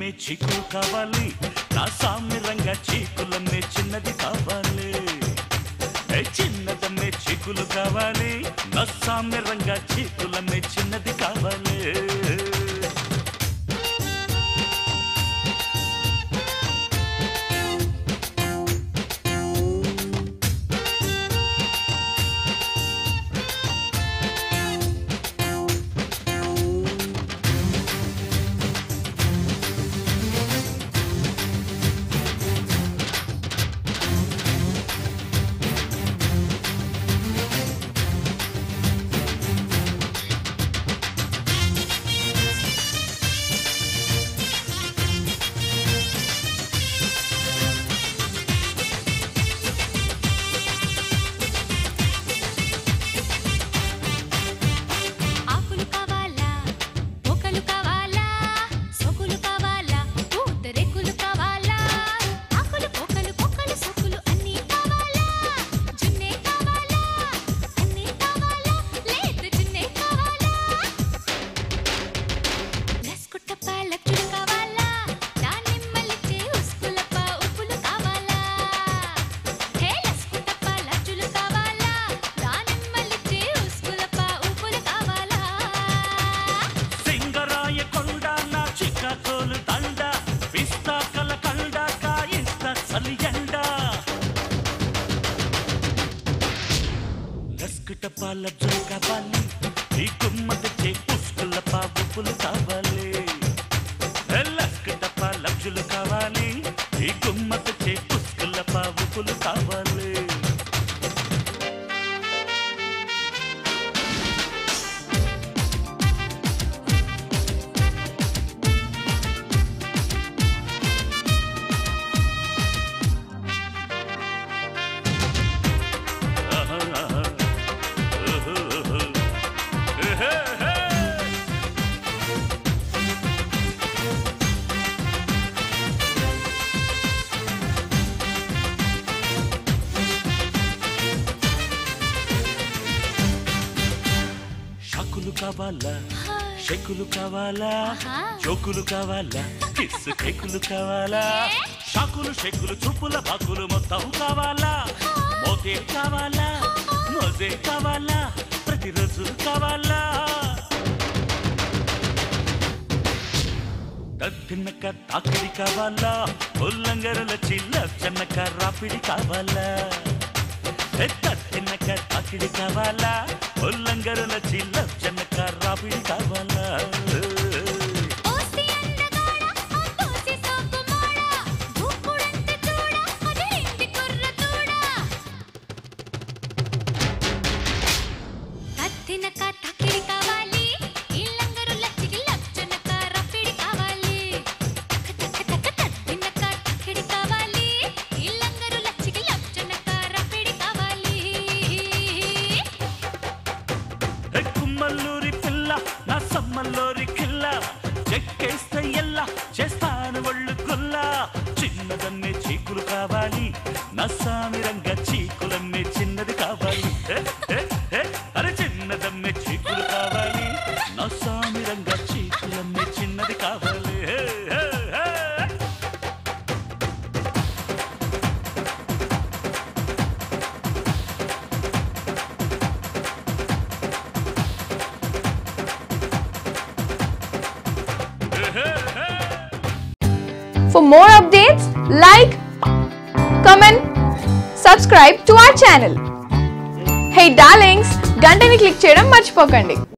చిన్నదమ్మే చీకులు కావాలి నా సామ్యంగా చీకులమ్మే చిన్నది కావాలి ఏ చిన్నదమ్మే చీకులు కావాలి నా సామ్యంగా చీకులమ్మే చిన్నది కావాలి ఆకులు కావాలా మొక్కలు కావాలా సొకులు కావాలా పూతరేకులు కావాలా ఆకులు మొక్కలు మొక్కలు సొకులు అన్నీ కావాలా జున్నే కావాలా అన్నీ కావాలా లేదు జున్నే కావాలా లస్కుట్టప్ప లచ్చులు కావాలా దానిమ్మలిచ్చే ఉస్కులప్ప ఉప్పులు కావాలా హే లస్కుట్టప్ప లచ్చులు కావాలా దానిమ్మలిచ్చే ఉస్కులప్ప ఉప్పులు కావాలా సింగరాయ కొండ నా చిక్కకోలు దండ పిస్తా కల కండ కాయిస్తా సలియండ లస్కిట పాల జులు కావాలి ఈ గుమ్మ తెచ్చే పుష్కుల పాపులు కావాలి ఏ లస్కిట పాల జులు కావాలి ఈ గుమ్మ తెచ్చే పుష్కుల పాపులు కావాలి ఆహా, ఆహా. ఉహు, ఉహు. ఎహే, ఎహే. షాకులు కావాలా షెక్కులు కావాలా ఆహా. జోకులు కావాలా కిస్ కేకులు కావాలా షాకులు షెక్కులు చూపుల బాకులు మొత్తం కావాలా మోతే కావాలా మోజే కావాలా ప్రతిరోజు కావాలా తిన్నక తాకిడి కావాలా ఉల్లంగరల చిల్ల చెన్నక రాపిడి కావాలా తిన్నక తాకిడి కావాలా ఉల్లంగరల చిల్ల చెన్నక రాపిడి కావాలా ఓసి అందగాడ ఓసి సోకుమాడ భూకుడంత చూడ అదేంటి కుర్ర చూడ కత్తినక తకిడి కావాలి ఇల్లంగరు లచ్చికి లచ్చనక రపిడి కావాలి తక్క తక్క తక్క కత్తినక తకిడి కావాలి ఇల్లంగరు లచ్చికి లచ్చనక రపిడి కావాలి ఏ కుమ్మల్లూరి పిల్ల నా సమ్మల్లూరి కిల్ల చెక్కేస్తే ఎల్లా చేస్తాను ఒళ్ళు గుల్ల చిన్నదన్నే చీకులు కావాలి నా సామిరంగా చీకులమ్మే చిన్నది కావాలి ఏ, ఏ, ఏ, అరే చిన్నదమ్మే చీకులు కావాలి నా సామిరంగా చీకులమ్మే చిన్నది కావాలి ఏ, ఏ, ఏ. For more updates, like, comment, subscribe to our channel. Hey darlings, గంటని click చేయడం మర్చిపోకండి